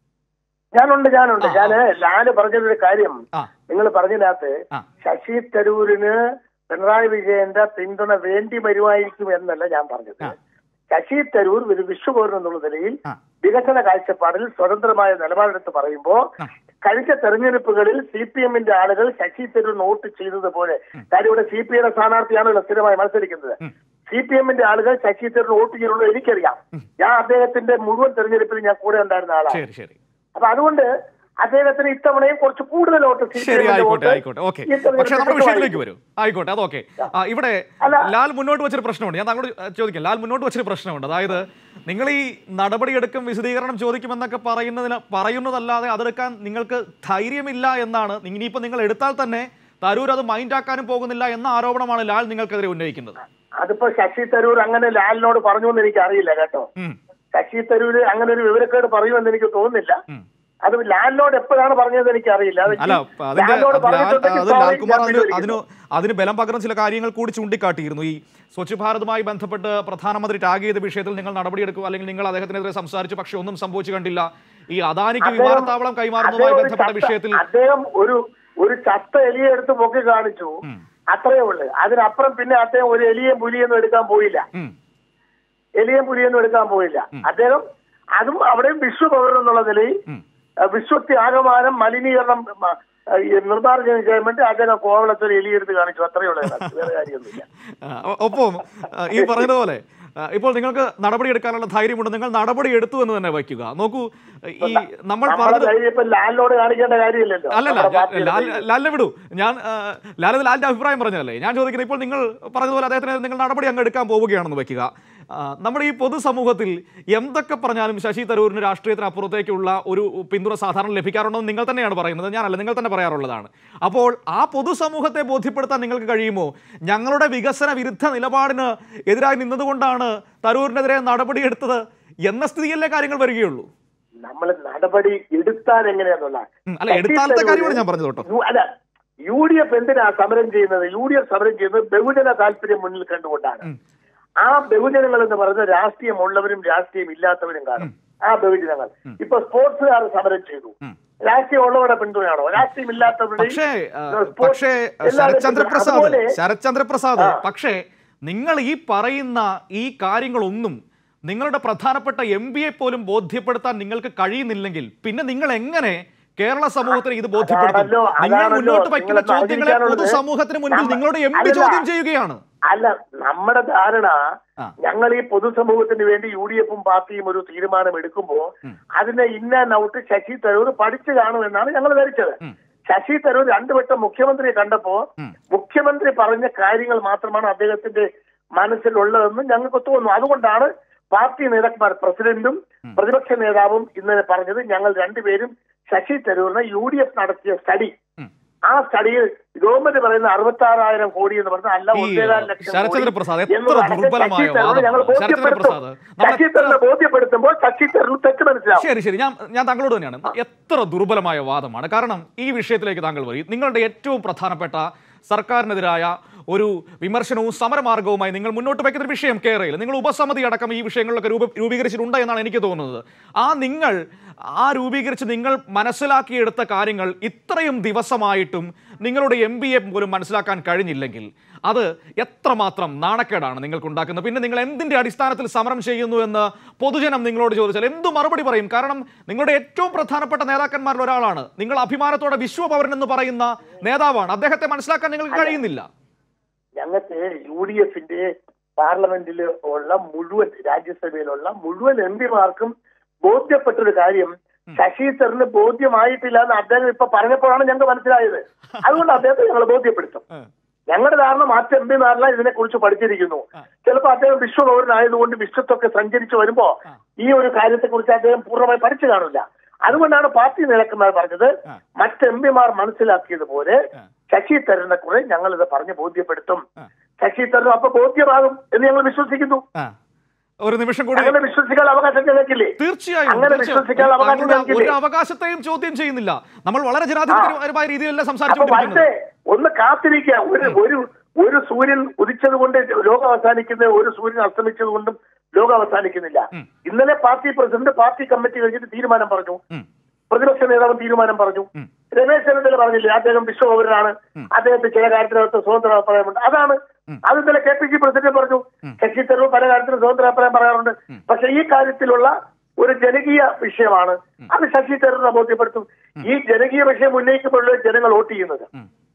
ഞാനുണ്ട് ഞാനുണ്ട് ആ, ഞാന് ലാല് പറഞ്ഞൊരു കാര്യം ആ നിങ്ങൾ പറഞ്ഞതിനകത്ത് ആ. ശശി തരൂരിന് പിണറായി വിജയന്റെ പിന്തുണ വേണ്ടി വരുമായിരിക്കും എന്നല്ല ഞാൻ പറഞ്ഞത് ആ. ശശി തരൂർ ഒരു വിശ്വപൗരൻ എന്നുള്ള നിലയിൽ ആ. വികസന കാഴ്ചപ്പാടിൽ സ്വതന്ത്രമായ നിലപാടെടുത്ത് പറയുമ്പോ ആ. കഴിഞ്ഞ തെരഞ്ഞെടുപ്പുകളിൽ സി പി എമ്മിന്റെ ആളുകൾ ശശി തരൂർ നോട്ട് ചെയ്തതുപോലെ കാര്യം ഇവിടെ സി പി ഐയുടെ സ്ഥാനാർത്ഥിയാണല്ലോ സ്ഥിരമായി മത്സരിക്കുന്നത് സി പി എമ്മിന്റെ ആളുകൾ ശശി തരൂർ വോട്ട് ചെയ്യുള്ളൂ എനിക്കറിയാം ഞാൻ അദ്ദേഹത്തിന്റെ മുഴുവൻ തെരഞ്ഞെടുപ്പിൽ ഞാൻ കൂടെ ഉണ്ടായിരുന്ന ആളാണ് ശരി ശരി അപ്പൊ അതുകൊണ്ട് അദ്ദേഹത്തിന് ഇത്തവണയും കുറച്ച് കൂടുതൽ വോട്ട് സി പി ശരി എമ്മിന്റെ ആയിക്കോട്ടെ വോട്ട് ആയിക്കോട്ടെ ഓക്കെ ഈ തെരഞ്ഞെടുപ്പിൽ പക്ഷെ നമ്മുടെ വിഷയത്തിലേക്ക് കിട്ടുമായിരിക്കും. വരും ആയിക്കോട്ടെ അത് ഓക്കെ ഇവിടെ അല്ല. ലാൽ മുന്നോട്ട് വെച്ചൊരു പ്രശ്നമുണ്ട് ഞാൻ താങ്കളോട് ചോദിക്കാം ലാൽ മുന്നോട്ട് വെച്ചൊരു പ്രശ്നമുണ്ട് അതായത് നിങ്ങൾ ഈ നടപടിയെടുക്കും വിശദീകരണം ചോദിക്കുമെന്നൊക്കെ പറയുന്നതിന് പറയുന്നതല്ലാതെ അതെടുക്കാൻ നിങ്ങൾക്ക് ധൈര്യമില്ല എന്നാണ് ഇനിയിപ്പോൾ നിങ്ങൾ എടുത്താൽ തന്നെ തരൂർ അത് മൈൻഡ് ആക്കാനും പോകുന്നില്ല എന്ന ആരോപണമാണ് ലാൽ നിങ്ങൾക്കെതിരെ ഉന്നയിക്കുന്നത് അതിപ്പോ ശശി തരൂർ അങ്ങനെ ലാലിനോട് പറഞ്ഞു എന്ന് എനിക്ക് അറിയില്ല കേട്ടോ ഉം. ശശി തരൂര് അങ്ങനെ ഒരു വിവരക്കേട് പറയുമെന്ന് എനിക്ക് തോന്നുന്നില്ല ഉം. അത് ലാലിനോട് എപ്പോഴാണ് പറഞ്ഞത് എനിക്ക് അറിയില്ല അത് അല്ല അതിന്റെ ലാലിനോട് അത് ലാൽ- പറഞ്ഞിട്ടുണ്ടെങ്കിൽ അത് sorry, ലാൽകുമാർ ഞാൻ അതിന് പിൻവലിക്കുന്നു. അതിന് അതിന് ബലം പകർന്ന ചില കാര്യങ്ങൾ കൂടി ചൂണ്ടിക്കാട്ടിയിരുന്നു ഈ സ്വച്ഛ് ഭാരതുമായി ബന്ധപ്പെട്ട് പ്രധാനമന്ത്രി ടാഗ് ചെയ്ത വിഷയത്തിൽ നിങ്ങൾ നടപടിയെടുക്കുക അല്ലെങ്കിൽ നിങ്ങൾ അദ്ദേഹത്തിനെതിരെ സംസാരിച്ചു പക്ഷെ ഒന്നും സംഭവിച്ചു കണ്ടില്ല ഈ അദാനിക്ക് അദ്ദേഹം- വിമാനത്താവളം കൈമാറുന്നതുമായി അദ്ദേഹം ഒരു ബന്ധപ്പെട്ട ചത്ത- വിഷയത്തിൽ അദ്ദേഹം ഒരു ഒരു ചത്ത എലിയെ എടുത്ത് പൊക്കി കാണിച്ചു അത്രേ ഉള്ളു അതിനപ്പുറം പിന്നെ അദ്ദേഹം ഒരു എലിയും പുലിയൊന്നും എടുക്കാൻ പോയില്ല ഉം. എലിയും പുലിയൊന്നും എടുക്കാൻ പോയില്ല അദ്ദേഹം അതും അവിടെയും വിശ്വപൗരൻ എന്നുള്ള നിലയിൽ ഉം. അഹ് വിശ്വത്യാഗമാനം മലിനീകരണം മ, അഹ് ഈ നിർമ്മാർജ്ജനം ചെയ്യാൻ വേണ്ടി അദ്ദേഹം കോവളത്തിൽ എലിയെടുത്ത് കാണിച്ചു അത്രയേ ഉള്ളൂ അതിനകത്ത്. വേറെ കാര്യമൊന്നുമില്ല ആ, ഒ- ഒപ്പം ആ, ഈ പറഞ്ഞതുപോലെ ആ, ഇപ്പോൾ നിങ്ങൾക്ക് നടപടി എടുക്കാനുള്ള ധൈര്യമുണ്ട് നിങ്ങൾ നടപടി എടുത്തു എന്ന് തന്നെ വയ്ക്കുക നോക്കൂ ഈ നമ്മൾ നമ്മളെ പറഞ്ഞത് ധൈര്യം ഇപ്പൊ ലാലിനോട് കാണിക്കേണ്ട കാര്യമില്ലല്ലോ അല്ലല്ല നമ്മുടെ ഞാൻ- പാർട്ടിയുടെ ലാൽ ധൈര്യം. ലാലിനെ വിടൂ ഞാൻ ആ, ലാലത് ലാലിന്റെ അഭിപ്രായം പറഞ്ഞതല്ലേ ഞാൻ ചോദിക്കുന്നത് ഇപ്പോൾ നിങ്ങൾ പറഞ്ഞതുപോലെ അദ്ദേഹത്തിന് നിങ്ങൾ നടപടി അങ്ങ് എടുക്കാൻ പോവുകയാണെന്ന് വെക്കുക ആ, നമ്മുടെ ഈ പൊതുസമൂഹത്തിൽ എന്തൊക്കെ പറഞ്ഞാലും ശശി തരൂരിന് രാഷ്ട്രീയത്തിന് അപ്പുറത്തേക്കുള്ള ഒരു പിന്തുണ സാധാരണ ലഭിക്കാറുണ്ടെന്ന് നിങ്ങൾ തന്നെയാണ് പറയുന്നത് ഞാനല്ല നിങ്ങൾ തന്നെ പറയാറുള്ളതാണ് അപ്പോൾ ആ പൊതുസമൂഹത്തെ ബോധ്യപ്പെടുത്താൻ നിങ്ങൾക്ക് കഴിയുമോ ഞങ്ങളുടെ വികസന വിരുദ്ധ നിലപാടിന് എതിരായി നിന്നതുകൊണ്ടാണ് തരൂരിനെതിരെ നടപടിയെടുത്തത് എന്ന സ്ഥിതിയല്ലേ കാര്യങ്ങൾ വരികയുള്ളൂ നമ്മൾ നടപടി എടുത്താൽ എങ്ങനെയാന്നുള്ള ഉം, അല്ല എടുത്താലത്തെ കാര്യമാണ് ഞാൻ പറഞ്ഞത് കേട്ടോ യു- അല്ല യു ഡി എഫ് എന്തിനാ സമരം ചെയ്യുന്നത് യു ഡി എഫ് സമരം ചെയ്യുന്നത് ബഹുജന താല്പര്യം മുന്നിൽ കണ്ടുകൊണ്ടാണ് ആ ബഹുജനങ്ങൾ എന്ന് പറയുന്നത് രാഷ്ട്രീയമുള്ളവരും രാഷ്ട്രീയം ഇല്ലാത്തവരും കാണും ആ ബഹുജനങ്ങൾ ഇപ്പൊ സ്പോർട്സുകാർ സമരം ചെയ്തു രാഷ്ട്രീയം ഉള്ളവരുടെ പിന്തുണയാണോ രാഷ്ട്രീയം ഇല്ലാത്തവരുടെ പക്ഷേ ആ, പക്ഷേ ശരത്ചന്ദ്ര പ്രസാദ് ശരത്ചന്ദ്ര പ്രസാദ് പക്ഷേ നിങ്ങൾ ഈ പറയുന്ന ഈ കാര്യങ്ങളൊന്നും നിങ്ങളുടെ പ്രധാനപ്പെട്ട എം പിയെ പോലും ബോധ്യപ്പെടുത്താൻ നിങ്ങൾക്ക് കഴിയുന്നില്ലെങ്കിൽ പിന്നെ നിങ്ങൾ എങ്ങനെ കേരള സമൂഹത്തിന് ഇത് ബോധ്യപ്പെടുത്തും അതാണല്ലോ, നിങ്ങൾ അതാണല്ലോ മുന്നോട്ട് വയ്ക്കുന്ന നിങ്ങളെ ചോദ്യങ്ങളെ അറിയിക്കാനുള്ളത്. പൊതുസമൂഹത്തിന് മുൻപിൽ നമ്മ- നിങ്ങളുടെ എം പി അല്ലല്ല. ചോദ്യം ചെയ്യുകയാണ് അല്ല നമ്മുടെ ധാരണ ആ. ഞങ്ങൾ ഈ പൊതുസമൂഹത്തിന് വേണ്ടി യു ഡി എഫും പാർട്ടിയും ഒരു തീരുമാനം എടുക്കുമ്പോൾ അതിനെ ഇന്ന ഔട്ട് ശശി തരൂർ പഠിച്ചു കാണുമെന്നാണ് ഞങ്ങൾ ധരിച്ചത് ശശി തരൂർ രണ്ടു വട്ടം മുഖ്യമന്ത്രിയെ കണ്ടപ്പോ മുഖ്യമന്ത്രി പറഞ്ഞ കാര്യങ്ങൾ മാത്രമാണ് അദ്ദേഹത്തിന്റെ മനസ്സിലുള്ളതെന്ന് ഞങ്ങൾക്ക് തോന്നുന്നു അതുകൊണ്ടാണ് പാർട്ടി നേതാക്കന്മാർ പ്രസിഡന്റും പ്രതിപക്ഷ നേതാവും ഇന്നലെ പറഞ്ഞത് ഞങ്ങൾ രണ്ടുപേരും ശശി തരൂരിനെ യു ഡി എഫ് നടത്തിയ സ്റ്റഡി ആ സ്റ്റഡിയിൽ ഗവൺമെന്റ് പറയുന്ന അറുപത്തി ആറായിരം കോടി എന്ന് പറഞ്ഞാൽ അല്ല ഈ ഒന്നേകാൽ ലക്ഷം ശരത്ചന്ദ്ര കോടി പ്രസാദ് എത്ര എന്നതാണ് ദുർബലമായ ശശി തരൂർ ഞങ്ങൾ വാദമാണ്. ശരത്ചന്ദ്ര ബോധ്യപ്പെടുത്തും. പ്രസാദ് നമ്മൾ ശശി തരൂരിനെ ബോധ്യപ്പെടുത്തുമ്പോൾ ശശി തരൂർ തെറ്റ് മനസ്സിലാവും ശരി ശരി ഞാൻ ഞാൻ താങ്കളോട് തന്നെയാണ് എത്ര ദുർബലമായ വാദമാണ് കാരണം ഈ വിഷയത്തിലേക്ക് താങ്കൾ വരും നിങ്ങളുടെ ഏറ്റവും പ്രധാനപ്പെട്ട സർക്കാരിനെതിരായ ഒരു വിമർശനവും സമരമാർഗവുമായി നിങ്ങൾ മുന്നോട്ട് വയ്ക്കുന്ന ഒരു വിഷയം കേരളയിൽ നിങ്ങൾ ഉപസമിതി അടക്കം ഈ വിഷയങ്ങളിലൊക്കെ രൂപ രൂപീകരിച്ചിട്ടുണ്ട് എന്നാണ് എനിക്ക് തോന്നുന്നത് ആ നിങ്ങൾ ആ രൂപീകരിച്ച് നിങ്ങൾ മനസ്സിലാക്കിയെടുത്ത കാര്യങ്ങൾ ഇത്രയും ദിവസമായിട്ടും നിങ്ങളുടെ എം ബി എ പോലും മനസ്സിലാക്കാൻ കഴിഞ്ഞില്ലെങ്കിൽ അത് എത്രമാത്രം നാണക്കേടാണ് നിങ്ങൾക്ക് ഉണ്ടാക്കുന്നത് പിന്നെ നിങ്ങൾ എന്തിന്റെ അടിസ്ഥാനത്തിൽ സമരം ചെയ്യുന്നു എന്ന് പൊതുജനം നിങ്ങളോട് ചോദിച്ചാൽ എന്തു മറുപടി പറയും കാരണം നിങ്ങളുടെ ഏറ്റവും പ്രധാനപ്പെട്ട നേതാക്കന്മാരിൽ ഒരാളാണ് നിങ്ങൾ അഭിമാനത്തോടെ വിശ്വപൗരൻ എന്ന് പറയുന്ന നേതാവാണ് അദ്ദേഹത്തെ മനസ്സിലാക്കാൻ നിങ്ങൾക്ക് കഴിയുന്നില്ല ഞങ്ങൾക്ക് യു ഡി എഫിന്റെ പാർലമെന്റിൽ ഉള്ള മുഴുവൻ രാജ്യസഭയിലുള്ള മുഴുവൻ എം പിമാർക്കും ബോധ്യപ്പെട്ടൊരു കാര്യം ശശി തരൂരിന് ബോധ്യമായിട്ടില്ല എന്ന് അദ്ദേഹം ഇപ്പൊ പറഞ്ഞപ്പോഴാണ് ഞങ്ങൾക്ക് മനസ്സിലായത് അതുകൊണ്ട് അദ്ദേഹത്തെ ഞങ്ങൾ ബോധ്യപ്പെടുത്തും ഞങ്ങളുടെ ധാരണ മറ്റ് എം പിമാരെല്ലാം ഇതിനെ കുറിച്ച് പഠിച്ചിരിക്കുന്നു ചിലപ്പോൾ അദ്ദേഹം വിശ്വപൗരനായതുകൊണ്ട് വിശ്വത്തൊക്കെ സഞ്ചരിച്ചു വരുമ്പോ ഈ ഒരു കാര്യത്തെ കുറിച്ച് അദ്ദേഹം പൂർണ്ണമായി പഠിച്ചു കാണില്ല അതുകൊണ്ടാണ് പാർട്ടി നേതാക്കന്മാർ പറഞ്ഞത് മറ്റ് എം പിമാർ മനസ്സിലാക്കിയതുപോലെ ശശി തരൂരിനെ കുറെ ഞങ്ങൾ ഇത് പറഞ്ഞ് ബോധ്യപ്പെടുത്തും ശശി തരൂർ അപ്പൊ ബോധ്യമാകും എന്ന് ഞങ്ങൾ വിശ്വസിക്കുന്നു ആ. ഒരു നിമിഷം കൂടി അങ്ങനെ വിശ്വസിക്കാൻ അവകാശം ഞങ്ങൾക്കില്ലേ തീർച്ചയായും അങ്ങനെ തീർച്ചയായും. വിശ്വസിക്കാൻ അവകാശം താങ്കളുടെ ഞങ്ങൾക്കില്ലേ ഒരു അവകാശത്തെയും ചോദ്യം ചെയ്യുന്നില്ല നമ്മൾ വളരെ ജനാധിപത്യപരമായ രീതിയിലല്ല അപ്പൊ സംസാരിച്ചുകൊണ്ടിരിക്കുന്നത് വരട്ടെ ഒന്ന് കാത്തിരിക്കുക ഒരു ഒരു ഒരു സൂര്യൻ ഉദിച്ചത് കൊണ്ട് ലോകം അവസാനിക്കുന്ന ഒരു സൂര്യൻ അസ്തമിച്ചത് കൊണ്ടും ലോകം അവസാനിക്കുന്നില്ല ഇന്നലെ പാർട്ടി പ്രസിഡന്റ് പാർട്ടി കമ്മിറ്റി കഴിഞ്ഞിട്ട് തീരുമാനം പറഞ്ഞു ഉം. പ്രതിപക്ഷ നേതാവ് തീരുമാനം പറഞ്ഞു രമേശ് ചെന്നിത്തല പറഞ്ഞില്ലേ അദ്ദേഹം വിശ്വപൗരനാണ് അദ്ദേഹത്തെ ചില കാര്യത്തിനകത്ത് സ്വതന്ത്ര അഭിപ്രായമുണ്ട് അതാണ് അത് ഇന്നലെ കെ പി സി പ്രസിഡന്റ് പറഞ്ഞു ശശി തരൂർ പല കാര്യത്തിലും സ്വതന്ത്ര അഭിപ്രായം പറയാറുണ്ട് പക്ഷെ ഈ കാര്യത്തിലുള്ള ഒരു ജനകീയ വിഷയമാണ് അത് ശശി തരൂരിനെ ബോധ്യപ്പെടുത്തും ഈ ജനകീയ വിഷയം ഉന്നയിക്കുമ്പോഴേ ജനങ്ങൾ വോട്ട് ചെയ്യുന്നത്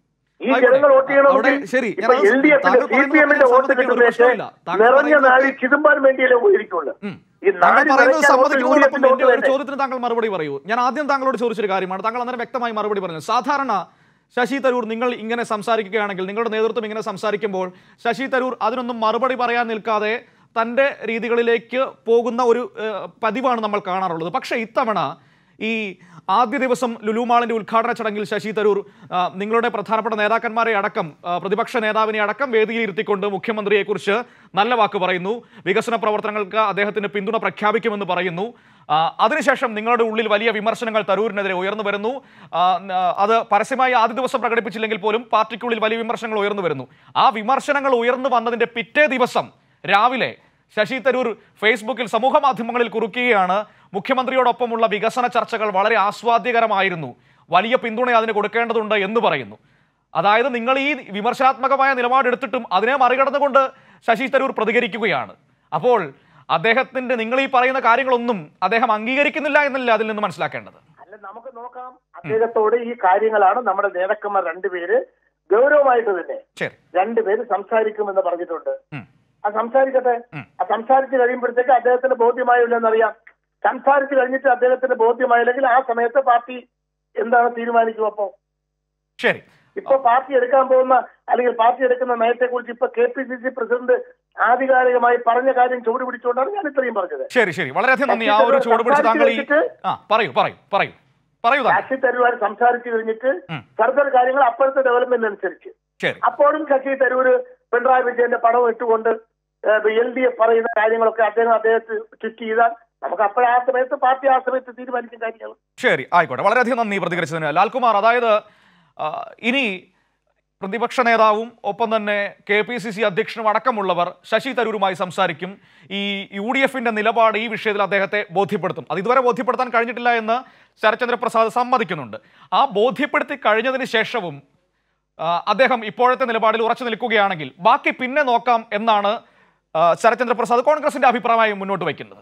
ഈ ആയിക്കോട്ടെ. ജനങ്ങൾ വോട്ട് അവിടെ ശരി, ഞാൻ അത് എൽ ഡി എഫിന്റെ താങ്കൾ സി പറയുന്നത് പി എമ്മിന്റെ വോട്ട് സമ്മതിക്കുന്ന ഒരു കിട്ടുന്നേക്ക് പ്രശ്നമില്ല. താങ്കൾ നിറഞ്ഞ പറയുന്നത് നാളിൽ ചിതുമ്പാൻ വേണ്ടിയല്ലേ ഉപയോഗിക്കുള്ളൂ ഉം. ഈ താങ്കൾ നാടിന് പറയുന്നത് നിറയ്ക്കാൻ വോട്ട് സമ്മതിക്കുന്നതോടൊപ്പം യു ഡി എന്റെ ഒരു എഫിന്റെ ചോദ്യത്തിന് താങ്കൾ മറുപടി പറയൂ ഞാൻ ആദ്യം താങ്കളോട് ചോദിച്ചൊരു കാര്യമാണ് താങ്കൾ അന്നേരം വ്യക്തമായി മറുപടി പറഞ്ഞു സാധാരണ ശശി തരൂർ നിങ്ങൾ ഇങ്ങനെ സംസാരിക്കുകയാണെങ്കിൽ നിങ്ങളുടെ നേതൃത്വം ഇങ്ങനെ സംസാരിക്കുമ്പോൾ ശശി തരൂർ അതിനൊന്നും മറുപടി പറയാൻ നിൽക്കാതെ തൻ്റെ രീതികളിലേക്ക് പോകുന്ന ഒരു ഏഹ്, പതിവാണ് നമ്മൾ കാണാറുള്ളത് പക്ഷേ ഇത്തവണ ഈ ആദ്യ ദിവസം ലുലു മാളിന്റെ ഉദ്ഘാടന ചടങ്ങിൽ ശശി തരൂർ ആ, നിങ്ങളുടെ പ്രധാനപ്പെട്ട നേതാക്കന്മാരെ അടക്കം ആ, പ്രതിപക്ഷ നേതാവിനെ അടക്കം വേദിയിൽ ഇരുത്തിക്കൊണ്ട് മുഖ്യമന്ത്രിയെക്കുറിച്ച് നല്ല വാക്ക് പറയുന്നു വികസന പ്രവർത്തനങ്ങൾക്ക് അദ്ദേഹത്തിന് പിന്തുണ പ്രഖ്യാപിക്കുമെന്ന് പറയുന്നു ആ, അതിനുശേഷം നിങ്ങളുടെ ഉള്ളിൽ വലിയ വിമർശനങ്ങൾ തരൂരിനെതിരെ ഉയർന്നു വരുന്നു ആ, ന- അത് പരസ്യമായി ആദ്യ ദിവസം പ്രകടിപ്പിച്ചില്ലെങ്കിൽ പോലും പാർട്ടിക്കുള്ളിൽ വലിയ വിമർശനങ്ങൾ ഉയർന്നു വരുന്നു ആ വിമർശനങ്ങൾ ഉയർന്നു വന്നതിന്റെ പിറ്റേ ദിവസം രാവിലെ ശശി തരൂർ ഫേസ്ബുക്കിൽ സമൂഹ മാധ്യമങ്ങളിൽ കുറുക്കുകയാണ് മുഖ്യമന്ത്രിയോടൊപ്പമുള്ള വികസന ചർച്ചകൾ വളരെ ആസ്വാദ്യകരമായിരുന്നു വലിയ പിന്തുണ അതിന് കൊടുക്കേണ്ടതുണ്ട് എന്ന് പറയുന്നു അതായത് നിങ്ങൾ ഈ വിമർശനാത്മകമായ നിലപാടെടുത്തിട്ടും അതിനെ മറികടന്നുകൊണ്ട് ശശി തരൂർ പ്രതികരിക്കുകയാണ് അപ്പോൾ അദ്ദേഹത്തിന്റെ നിങ്ങൾ ഈ പറയുന്ന കാര്യങ്ങളൊന്നും അദ്ദേഹം അംഗീകരിക്കുന്നില്ല എന്നല്ല അതിൽ നിന്ന് മനസ്സിലാക്കേണ്ടത് അല്ല നമുക്ക് നോക്കാം അദ്ദേഹത്തോട് ഈ കാര്യങ്ങളാണ് നമ്മുടെ നേതാക്കന്മാർ രണ്ടുപേര് ഗൗരവമായിട്ട് തന്നെ ശരി രണ്ടുപേര് സംസാരിക്കുമെന്ന് പറഞ്ഞിട്ടുണ്ട് ഉം. ആ സംസാരിക്കട്ടെ ഉം. ആ സംസാരിച്ച് കഴിയുമ്പോഴത്തേക്ക് അദ്ദേഹത്തിന് ബോധ്യമായില്ലെന്നറിയാം സംസാരിച്ച് കഴിഞ്ഞിട്ട് അദ്ദേഹത്തിന് ബോധ്യമായില്ലെങ്കിൽ ആ സമയത്ത് പാർട്ടി എന്താണ് തീരുമാനിക്കും അപ്പോ ശരി ഇപ്പൊ പാർട്ടി എടുക്കാൻ പോകുന്ന അല്ലെങ്കിൽ പാർട്ടി എടുക്കുന്ന നയത്തെ കുറിച്ച് ഇപ്പൊ K P C C president ആധികാരികമായി പറഞ്ഞ കാര്യം ചുവട് പിടിച്ചുകൊണ്ടാണ് ഞാൻ ഇത്രയും പറഞ്ഞത് ശരി ശരി വളരെയധികം നന്ദി ആ ഒരു ചുവട് പിടിച്ച് താങ്കൾ ഈ ആ പറയൂ പറയൂ പറയൂ പറയൂ താങ്കൾ ശശി തരൂർ സംസാരിച്ചു കഴിഞ്ഞിട്ട് ഉം. ഫർദർ കാര്യങ്ങൾ അപ്പോഴത്തെ ഡെവലപ്മെന്റ് അനുസരിച്ച് ശരി അപ്പോഴും ശശി തരൂര് പിണറായി വിജയന്റെ പടം ഇട്ടുകൊണ്ട് എൽ ഡി എഫ് പറയുന്ന കാര്യങ്ങളൊക്കെ അദ്ദേഹം അദ്ദേഹത്തെ ട്വിറ്റ് ചെയ്താൽ നമുക്ക് അപ്പോഴാ സമയത്ത് പാർട്ടി ആ സമയത്ത് തീരുമാനിക്കും കാര്യങ്ങൾ ശരി ആയിക്കോട്ടെ വളരെയധികം നന്ദി പ്രതികരിച്ചതിന് ലാൽകുമാർ അതായത് ആ, ഇനി പ്രതിപക്ഷ നേതാവും ഒപ്പം തന്നെ കെ പി സി സി അധ്യക്ഷനും അടക്കമുള്ളവർ ശശി തരൂരുമായി സംസാരിക്കും ഈ യു ഡി എഫിന്റെ നിലപാട് ഈ വിഷയത്തിൽ അദ്ദേഹത്തെ ബോധ്യപ്പെടുത്തും അത് ഇതുവരെ ബോധ്യപ്പെടുത്താൻ കഴിഞ്ഞിട്ടില്ല എന്ന് ശരത്ചന്ദ്ര പ്രസാദ് സമ്മതിക്കുന്നുണ്ട് ആ ബോധ്യപ്പെടുത്തി കഴിഞ്ഞതിന് ശേഷവും ആ, അദ്ദേഹം ഇപ്പോഴത്തെ നിലപാടിൽ ഉറച്ചു നിൽക്കുകയാണെങ്കിൽ ബാക്കി പിന്നെ നോക്കാം എന്നാണ് ആ, ശരത്ചന്ദ്ര പ്രസാദ് കോൺഗ്രസിന്റെ അഭിപ്രായമായി മുന്നോട്ട് വയ്ക്കുന്നത്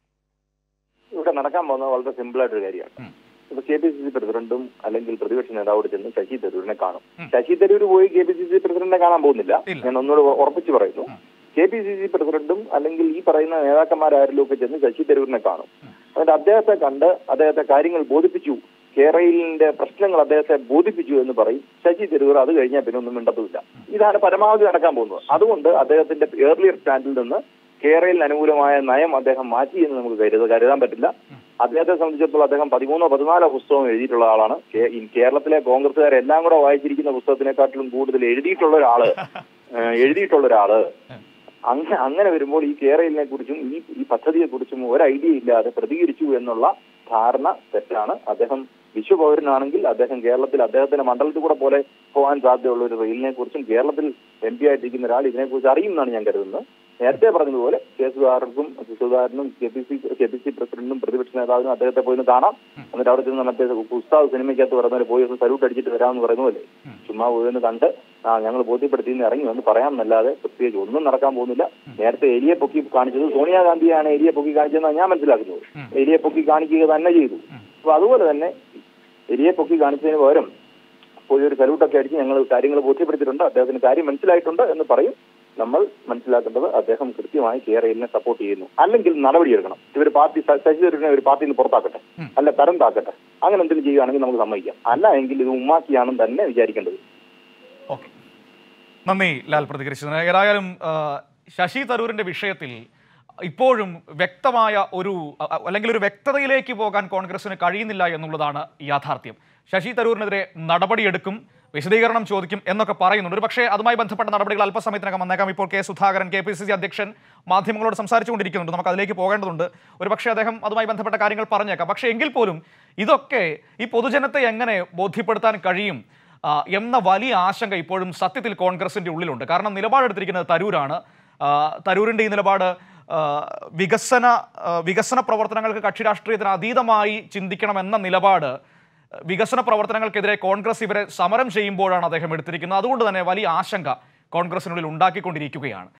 ഇവിടെ നടക്കാൻ പോകുന്നത് വളരെ സിമ്പിൾ ആയിട്ടൊരു കാര്യമാണ് ഇപ്പൊ കെ പി സി സി പ്രസിഡന്റും അല്ലെങ്കിൽ പ്രതിപക്ഷ നേതാവോട് ചെന്ന് ശശി തരൂരിനെ കാണും ശശി തരൂർ പോയി കെ പി സി സി പ്രസിഡന്റിനെ കാണാൻ പോകുന്നില്ല ഇല്ല. ഞാൻ ഒന്നുകൂടെ ഉറപ്പിച്ച് പറയുന്നു കെ പി സി സി പ്രസിഡന്റും അല്ലെങ്കിൽ ഈ പറയുന്ന നേതാക്കന്മാരാരിലും ഒക്കെ ചെന്ന് ശശി തരൂരിനെ കാണും എന്നിട്ട് അദ്ദേഹത്തെ കണ്ട് അദ്ദേഹത്തെ കാര്യങ്ങൾ ബോധിപ്പിച്ചു കേരളയിലിന്റെ പ്രശ്നങ്ങൾ അദ്ദേഹത്തെ ബോധിപ്പിച്ചു എന്ന് പറയും ശശി തരൂർ അത് കഴിഞ്ഞാൽ പിന്നെ ഒന്നും മിണ്ടത്തുമില്ല ഇതാണ് പരമാവധി നടക്കാൻ പോകുന്നത് അതുകൊണ്ട് അദ്ദേഹത്തിന്റെ ഏർലിയർ സ്റ്റാൻഡിൽ നിന്ന് കേരളത്തിന് അനുകൂലമായ നയം അദ്ദേഹം മാറ്റി എന്ന് നമുക്ക് കരുത കരുതാൻ പറ്റില്ല അദ്ദേഹത്തെ സംബന്ധിച്ചിടത്തോളം അദ്ദേഹം പതിമൂന്നോ പതിനാലോ പുസ്തകം എഴുതിയിട്ടുള്ള ആളാണ് കേ- ഈ കേരളത്തിലെ കോൺഗ്രസ്സുകാരെല്ലാം കൂടെ വായിച്ചിരിക്കുന്ന പുസ്തകത്തിനെക്കാട്ടിലും കൂടുതൽ എഴുതിയിട്ടുള്ള ഒരാള് ഏഹ് എഴുതിയിട്ടുള്ള ഒരാള് അങ്ങനെ അങ്ങനെ വരുമ്പോൾ ഈ കേരളിനെ കുറിച്ചും ഈ ഈ പദ്ധതിയെ കുറിച്ചും ഒരു ഐഡിയ ഇല്ലാതെ പ്രതികരിച്ചു എന്നുള്ള ധാരണ തെറ്റാണ് അദ്ദേഹം വിശ്വപൗരനാണെങ്കിൽ അദ്ദേഹം കേരളത്തിൽ അദ്ദേഹത്തിന്റെ മണ്ഡലത്തിൽ കൂടെ പോലെ പോകാൻ സാധ്യതയുള്ള ഒരു റെയിലിനെ കുറിച്ചും കേരളത്തിൽ എം പി ആയിട്ടിരിക്കുന്ന ഒരാൾ ഇതിനെക്കുറിച്ച് അറിയുമെന്നാണ് ഞാൻ കരുതുന്നത് നേരത്തെ പറഞ്ഞതുപോലെ കെ സുധാകർക്കും സുധാകരനും K P C K P C പ്രസിഡന്റും പ്രതിപക്ഷ നേതാവിനും അദ്ദേഹത്തെ പോയി ഒന്ന് കാണാം എന്നിട്ട് അവിടെ ചെന്ന് മറ്റേ ഉസ്താദ് സിനിമയ്ക്കകത്ത് പറയുന്ന പോലെ പോയി ഒന്ന് സല്യൂട്ട് അടിച്ചിട്ട് വരാമെന്ന് പറയുന്ന പോലെ ചുമ്മാ പോയി ഒന്ന് കണ്ട് ആ ഞങ്ങൾ ബോധ്യപ്പെടുത്തി എന്ന് ഇറങ്ങി വന്ന് പറയാമെന്നല്ലാതെ പ്രത്യേകിച്ച് ഒന്നും നടക്കാൻ പോകുന്നില്ല നേരത്തെ എലിയെ പൊക്കി കാണിച്ചത് സോണിയാഗാന്ധിയാണ് എലിയെ പൊക്കി കാണിച്ചതെന്നാണ് ഞാൻ മനസ്സിലാക്കുന്നത് എലിയെ പൊക്കി കാണിക്കുക തന്നെ ചെയ്തു അപ്പൊ അതുപോലെ തന്നെ എലിയെ പൊക്കി കാണിച്ചതിന് പകരം പോയി ഒരു സല്യൂട്ടൊക്കെ അടിച്ച് ഞങ്ങൾ കാര്യങ്ങൾ ബോധ്യപ്പെടുത്തിയിട്ടുണ്ട് അദ്ദേഹത്തിന് കാര്യം മനസ്സിലായിട്ടുണ്ട് എന്ന് പറയും നമ്മൾ മനസ്സിലാക്കേണ്ടത് അദ്ദേഹം കൃത്യമായി കേരളിനെ സപ്പോർട്ട് ചെയ്യുന്നു അല്ലെങ്കിൽ നടപടിയെടുക്കണം ഇവർ പാർട്ടി ശ- ശശി തരൂരിനെ ഒരു പാർട്ടിയിൽ നിന്ന് പുറത്താക്കട്ടെ അല്ല തരം താക്കട്ടെ അങ്ങനെ എന്തെങ്കിലും ചെയ്യുകയാണെങ്കിൽ നമുക്ക് സമ്മതിക്കാം അല്ല എങ്കിൽ ഇത് ഉമ്മാക്കിയാണെന്ന് തന്നെ വിചാരിക്കേണ്ടത് ഓക്കെ നന്ദി ലാൽ പ്രതികരിച്ചതിന് ഏതായാലും ആ, ശശി തരൂരിന്റെ വിഷയത്തിൽ ഇപ്പോഴും വ്യക്തമായ ഒരു അ- അ- അല്ലെങ്കിൽ ഒരു വ്യക്തതയിലേക്ക് പോകാൻ കോൺഗ്രസിന് കഴിയുന്നില്ല എന്നുള്ളതാണ് യാഥാർത്ഥ്യം ശശി തരൂരിനെതിരെ നടപടിയെടുക്കും വിശദീകരണം ചോദിക്കും എന്നൊക്കെ പറയുന്നുണ്ട് ഒരു പക്ഷേ അതുമായി ബന്ധപ്പെട്ട നടപടികൾ അല്പസമയത്തിനകം വന്നേക്കാം ഇപ്പോൾ K Sudhakaran K P C C അധ്യക്ഷൻ മാധ്യമങ്ങളോട് സംസാരിച്ചുകൊണ്ടിരിക്കുന്നുണ്ട് നമുക്ക് അതിലേക്ക് പോകേണ്ടതുണ്ട് ഒരു പക്ഷേ അദ്ദേഹം അതുമായി ബന്ധപ്പെട്ട കാര്യങ്ങൾ പറഞ്ഞേക്കാം പക്ഷേ എങ്കിൽ പോലും ഇതൊക്കെ ഈ പൊതുജനത്തെ എങ്ങനെ ബോധ്യപ്പെടുത്താൻ കഴിയും ആ, എന്ന വലിയ ആശങ്ക ഇപ്പോഴും സത്യത്തിൽ കോൺഗ്രസിന്റെ ഉള്ളിലുണ്ട് കാരണം നിലപാടെടുത്തിരിക്കുന്നത് തരൂരാണ് ആ, തരൂരിന്റെ ഈ നിലപാട് ആ, വികസന ആ, വികസന പ്രവർത്തനങ്ങൾക്ക് കക്ഷി രാഷ്ട്രീയത്തിന് അതീതമായി ചിന്തിക്കണമെന്ന നിലപാട് വികസന പ്രവർത്തനങ്ങൾക്കെതിരെ കോൺഗ്രസ് ഇവരെ സമരം ചെയ്യുമ്പോഴാണ് അദ്ദേഹം എടുത്തിരിക്കുന്നത് അതുകൊണ്ട് തന്നെ വലിയ ആശങ്ക കോൺഗ്രസിനുള്ളിൽ ഉണ്ടാക്കിക്കൊണ്ടിരിക്കുകയാണ്